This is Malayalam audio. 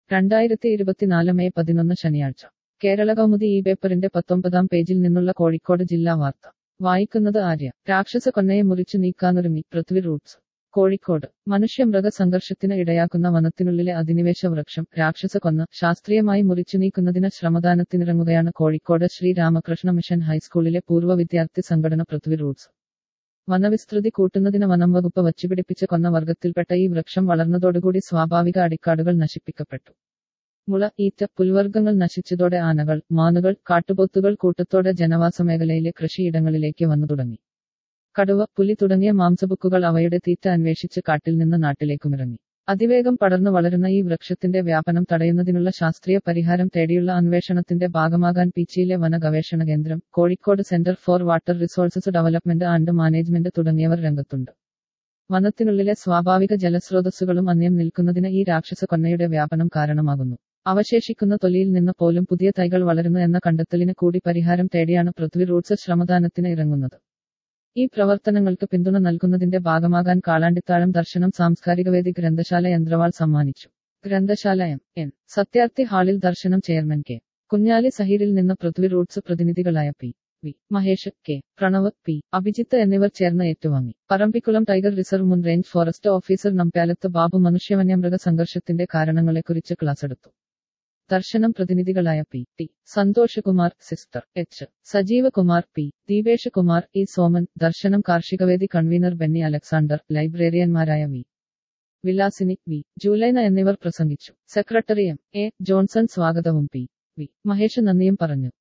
രണ്ടായിരത്തി ഇരുപത്തിനാല് മെയ് പതിനൊന്ന് ശനിയാഴ്ച കേരള കൗമുദി ഈ പേപ്പറിന്റെ പത്തൊമ്പതാം പേജിൽ നിന്നുള്ള കോഴിക്കോട് ജില്ലാ വാർത്ത വായിക്കുന്നത് ആര്യ രാക്ഷസ കൊന്നയെ മുറിച്ചു നീക്കാനൊരുങ്ങി പൃഥ്വി റൂട്ട്സ് കോഴിക്കോട് മനുഷ്യ മൃഗ സംഘർഷത്തിന് ഇടയാക്കുന്ന വനത്തിനുള്ളിലെ അധിനിവേശ വൃക്ഷം രാക്ഷസ കൊന്ന ശാസ്ത്രീയമായി മുറിച്ചു നീക്കുന്നതിന് ശ്രമദാനത്തിനിറങ്ങുകയാണ് കോഴിക്കോട് ശ്രീ രാമകൃഷ്ണ മിഷൻ ഹൈസ്കൂളിലെ പൂർവ്വ വിദ്യാർത്ഥി സംഘടന പൃഥ്വി റൂട്ട്സ് വനവിസ്തൃതി കൂട്ടുന്നതിന് വനം വകുപ്പ് വച്ചുപിടിപ്പിച്ച കൊന്ന വർഗത്തിൽപ്പെട്ട ഈ വൃക്ഷം വളർന്നതോടുകൂടി സ്വാഭാവിക അടിക്കാടുകൾ നശിപ്പിക്കപ്പെട്ടു മുള ഈറ്റ പുൽവർഗ്ഗങ്ങൾ നശിച്ചതോടെ ആനകൾ മാനുകൾ കാട്ടുപോത്തുകൾ കൂട്ടത്തോടെ ജനവാസ മേഖലയിലെ കൃഷിയിടങ്ങളിലേക്ക് വന്നു തുടങ്ങി കടുവ പുലി തുടങ്ങിയ മാംസബുക്കുകൾ അവയുടെ തീറ്റ അന്വേഷിച്ച് കാട്ടിൽ നിന്ന് നാട്ടിലേക്കുമിറങ്ങി അതിവേഗം പടർന്നു വളരുന്ന ഈ വൃക്ഷത്തിന്റെ വ്യാപനം തടയുന്നതിനുള്ള ശാസ്ത്രീയ പരിഹാരം തേടിയുള്ള അന്വേഷണത്തിന്റെ ഭാഗമാകാൻ പീച്ചിയിലെ വന ഗവേഷണ കേന്ദ്രം Kozhikode centre for water resources development and management തുടങ്ങിയവർ രംഗത്തുണ്ട് വനത്തിനുള്ളിലെ സ്വാഭാവിക ജലസ്രോതസ്സുകളും അന്യം നിൽക്കുന്നതിന് ഈ രാക്ഷസ കൊന്നയുടെ വ്യാപനം കാരണമാകുന്നു അവശേഷിക്കുന്ന തൊലിയിൽ നിന്ന് പോലും പുതിയ തൈകൾ വളരുന്നു എന്ന കണ്ടെത്തലിന് കൂടി പരിഹാരം തേടിയാണ് പൃഥ്വി റൂട്ട്സ് ശ്രമദാനത്തിന് ഇറങ്ങുന്നത് ഈ പ്രവർത്തനങ്ങൾക്ക് പിന്തുണ നൽകുന്നതിന്റെ ഭാഗമാകാൻ കാളാണ്ടിത്താഴം ദർശനം സാംസ്കാരികവേദി ഗ്രന്ഥശാല യന്ത്രവാൾ സമ്മാനിച്ചു ഗ്രന്ഥശാല എം എൻ സത്യാർത്ഥി ഹാളിൽ ദർശനം ചെയർമാൻ കെ കുഞ്ഞാലി സഹീരിൽ നിന്ന് പൃഥ്വി റൂട്ട്സ് പ്രതിനിധികളായ P V Mahesh K Pranav P Abhijith എന്നിവർ ചേർന്ന് ഏറ്റുവാങ്ങി പറമ്പിക്കുളം ടൈഗർ റിസർവ് മുൻ range forest officer Nambyalath Babu മനുഷ്യവന്യമൃഗ സംഘർഷത്തിന്റെ കാരണങ്ങളെക്കുറിച്ച് ക്ലാസ് എടുത്തു ദർശനം പ്രതിനിധികളായ P T Santhosh Kumar sister H Sajeev Kumar P Deepesh Kumar E Soman Darshanam കാർഷികവേദി കൺവീനർ ബെന്നി അലക്സാണ്ടർ ലൈബ്രറിയന്മാരായ വി വിലാസിനി വി ജൂലൈന എന്നിവർ പ്രസംഗിച്ചു സെക്രട്ടറി എം എ ജോൺസൺ സ്വാഗതവും പി വി മഹേഷ് നന്ദിയും പറഞ്ഞു